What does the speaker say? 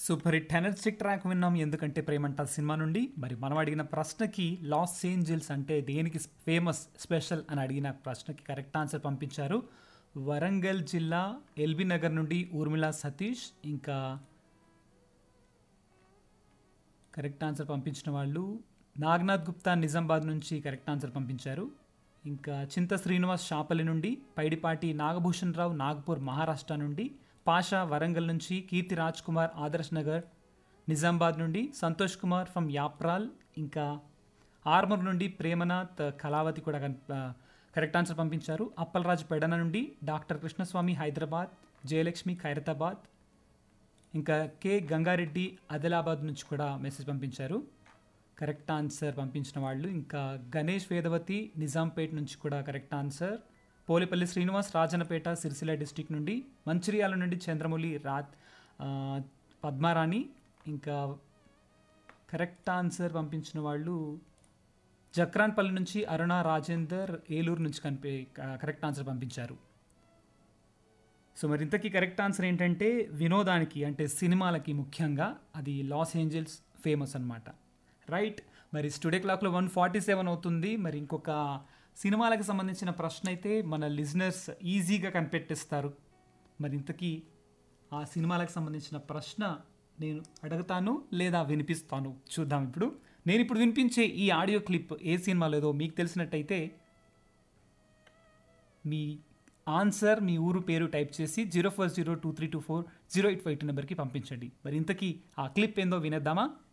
super hit energetic track విన్నాం ఎందుకంటే ప్రేమంట cinema నుండి మరి మనం అడిగిన ప్రశ్నకి లాస్ ఏంజల్స్ అంటే దేనికి ఫేమస్ స్పెషల్ అని అడిగిన ప్రశ్నకి కరెక్ట్ ఆన్సర్ పంపించారు వరంగల్ జిల్లా ఎల్బీ నగర్ నుండి ఊర్మిళ సతీష్ ఇంకా కరెక్ట్ ఆన్సర్ పంపించిన వాళ్ళు నాగనాథ్ గుప్తా నిజామాబాద్ నుంచి కరెక్ట్ ఆన్సర్ పంపించారు ఇంకా చింత శ్రీనివాస్ షాపల్లి నుండి పైడిపాటి నాగభూషణ్ రావు నాగపూర్ మహారాష్ట్ర నుండి పాషా వరంగల్ నుంచి కీర్తి రాజ్ కుమార్ ఆదర్శ్ నగర్ నిజామాబాద్ నుండి సంతోష్ కుమార్ ఫ్రమ్ యాప్రాల్ ఇంకా ఆర్మూర్ నుండి ప్రేమనాథ్ కళావతి కూడా కన్- ఆ, కరెక్ట్ ఆన్సర్ పంపించారు అప్పలరాజు పెడన నుండి డాక్టర్ కృష్ణస్వామి హైదరాబాద్ జయలక్ష్మి ఖైరతాబాద్ ఇంకా కె గంగారెడ్డి ఆదిలాబాద్ నుంచి కూడా మెసేజ్ పంపించారు కరెక్ట్ ఆన్సర్ పంపించిన వాళ్ళు ఇంకా గణేష్ వేదవతి నిజాంపేట్ నుంచి కూడా correct answer Polipalli Srinivas Rajanapeta Sircilla district నుండి మంచిర్యాల నుండి చంద్రమౌళి రా ఆ, పద్మారాణి ఇంకా కరెక్ట్ ఆన్సర్ పంపించిన వాళ్ళు జక్రాన్పల్లి నుంచి అరుణ రాజేందర్ ఏలూరు నుంచి కనిపి కరెక్ట్ ఆన్సర్ పంపించారు సో మరి ఇంతకీ కరెక్ట్ ఆన్సర్ ఏంటంటే వినోదానికి అంటే సినిమాలకి ముఖ్యంగా అది లాస్ ఏంజల్స్ ఫేమస్ అన్నమాట రైట్ మరి స్టూడియో క్లాక్లో వన్ ఫార్టీ సెవెన్ అవుతుంది మరి ఇంకొక సినిమాలకు సంబంధించిన ప్రశ్న అయితే మన లిజనర్స్ ఈజీగా కనిపెట్టేస్తారు మరి ఇంతకీ ఆ సినిమాలకు సంబంధించిన ప్రశ్న నేను అడుగుతాను లేదా వినిపిస్తాను చూద్దాం ఇప్పుడు నేను ఇప్పుడు వినిపించే ఈ ఆడియో క్లిప్ ఏ సినిమా లేదో మీకు తెలిసినట్టయితే మీ ఆన్సర్ మీ ఊరు పేరు టైప్ చేసి zero four zero two three two four zero eight five two నెంబర్కి పంపించండి మరి ఇంతకీ ఆ క్లిప్ ఏందో వినేద్దామా